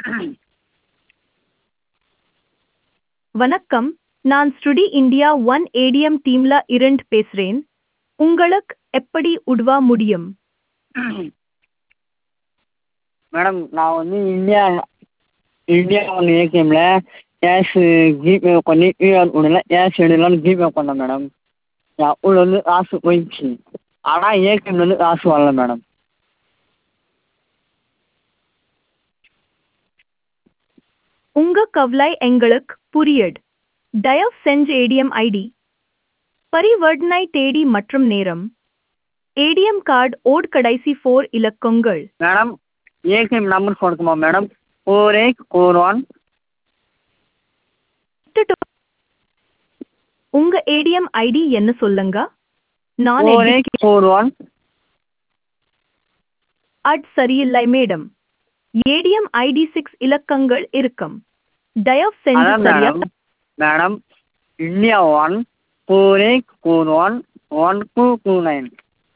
வணக்கம் நான் ஸ்டுடி India one ATM டீம்ல இருந்து பேசுறேன் உங்களுக்கு எப்படி உதவ முடியும் மேடம் நான் வந்து இந்தியா இந்தியா ஒன் ஏடிஎம்மில் கேஷு ஜிபே பண்ணி கியூஆர் கோடில் கேஷ் எடுக்கலான்னு ஜிபே பண்ணேன் மேடம் என் அக்கௌண்ட்லேருந்து காசு போயிடுச்சு ஆனால் ஏடிஎம்லேருந்து காசு வரல மேடம் உங்க கவலை எங்களுக்கு புரியுது தயவு செஞ்சு ஏடிஎம் ஐடி பரிவர்த்தனை தேதி மற்றும் நேரம் ஏடிஎம் கார்டு ஓட் கடைசி ஃபோர் இலக்கங்கள் மேடம் ஏடிஎம் நம்பர் கொடுக்குமா madam four eight four one உங்க ஏடிஎம் ஐடி என்ன சொல்லுங்க நான் ஃபோர் எயிட் ஃபோர் ஒன் அட் சரியில்லை மேடம் ஏடிஎம் ஐடி சிக்ஸ் இலக்கங்கள் இருக்கும் தயவு செஞ்சு அதான் சரியா madam madam India one four eight four one one two two nine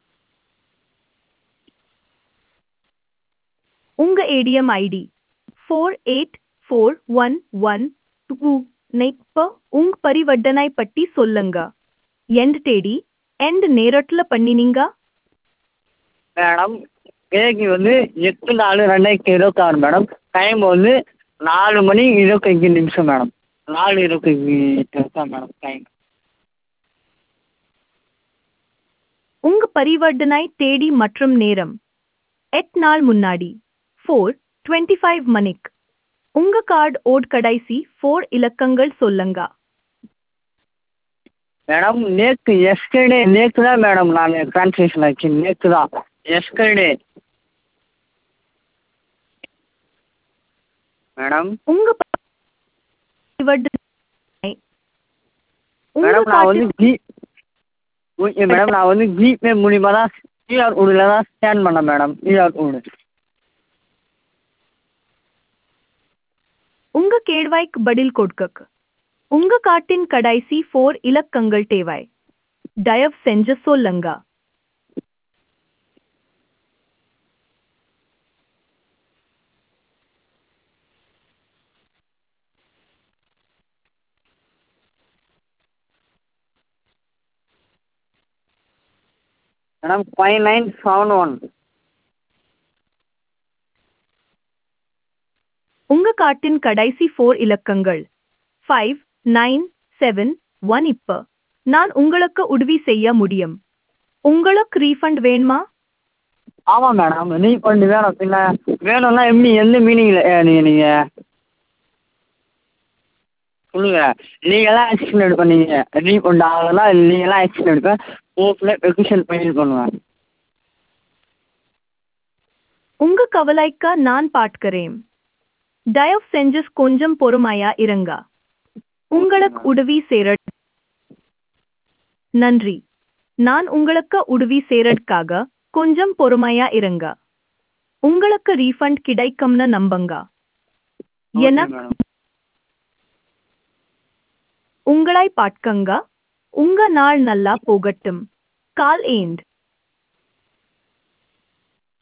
உங்க ATM ID four eight four one one two நைப்ப உங்க பரிவர்த்தனை பட்டி சொல்லுங்க எண்ட் தேதி எண்ட் நேரத்துல பண்ணினீங்க மேடம் தேதி வந்து எட்டு நாலு ரெண்டாயிரத்தி இருபத்தாறு மேடம் டைம் வந்து நாலு மணி இருபத்தஞ்சி நிமிஷம் மேடம் நாலு இருபத்தஞ்சி நிமிஷம் மேடம் டைம் உங்க பரிவர்த்தனை தேதி மற்றும் நேரம் எட் நாள் முன்னாடி ஃபோர் டுவெண்ட்டி ஃபைவ் மணிக்கு உங்க கார்டு ஓட் கடைசி ஃபோர் இலக்கங்கள் சொல்லுங்க மேடம் நேற்று எஸ்டர்டே நேற்று தான் மேடம் நான் ட்ரான்ஸ்லேஷன் ஆச்சு நேற்று தான் எஸ்டர்டே மேடம் உங்க பரிவர்த்தனை உங்க மேடம் நான் வந்து கார்டில் ஜி ஓகே மேடம் நான் வந்து ஜிபே மூலிமா தான் கியூஆர் கோடில் தான் ஸ்கேன் பண்ணேன் மேடம் கியூஆர் கோடு உங்க கேள்வாய்க்கு பதில் கொடுக்க உங்க காட்டின் கடைசி ஃபோர் இலக்கங்கள் தேவை தயவு செஞ்சு சொல்லுங்க madam five nine seven one உங்க காட்டின் கடைசி ஃபோர் இலக்கங்கள் ஃபைவ் நைன் செவன் ஒன் இப்ப நான் உங்களுக்கு உதவி செய்ய முடியும் உங்களுக்கு ரீஃபண்ட் வேணுமா ஆமாம் மேடம் ரீஃபண்ட் வேணும் பின்ன வேணும்னா எப்படி எந்த மீனிங்கில் நீங்கள் நீங்கள் சொல்லுங்கள் லீகலாக ஆக்ஷன் எடுப்பேன் நீங்கள் ரீஃபண்ட் ஆகலைன்னா லீகலாக ஆக்ஷன் எடுப்பேன் கோர்ட்டில் பெட்டிஷன் ஃபைல் பண்ணுவேன் உங்க கவலைக்க நான் பார்க்கிறேன் தயவு செஞ்சு கொஞ்சம் பொறுமையா இருங்க உங்களுக்கு உதவி சேர நன்றி நான் உங்களுக்கு உதவி செய்யறதுக்காக கொஞ்சம் பொறுமையா இருங்க உங்களுக்கு ரீஃபண்ட் கிடைக்கும்னு நம்புங்க ஓகே எனக்கு மேடம் உங்களை பார்க்கங்க உங்க நாள் நல்லா போகட்டும் கால் ஏண்ட்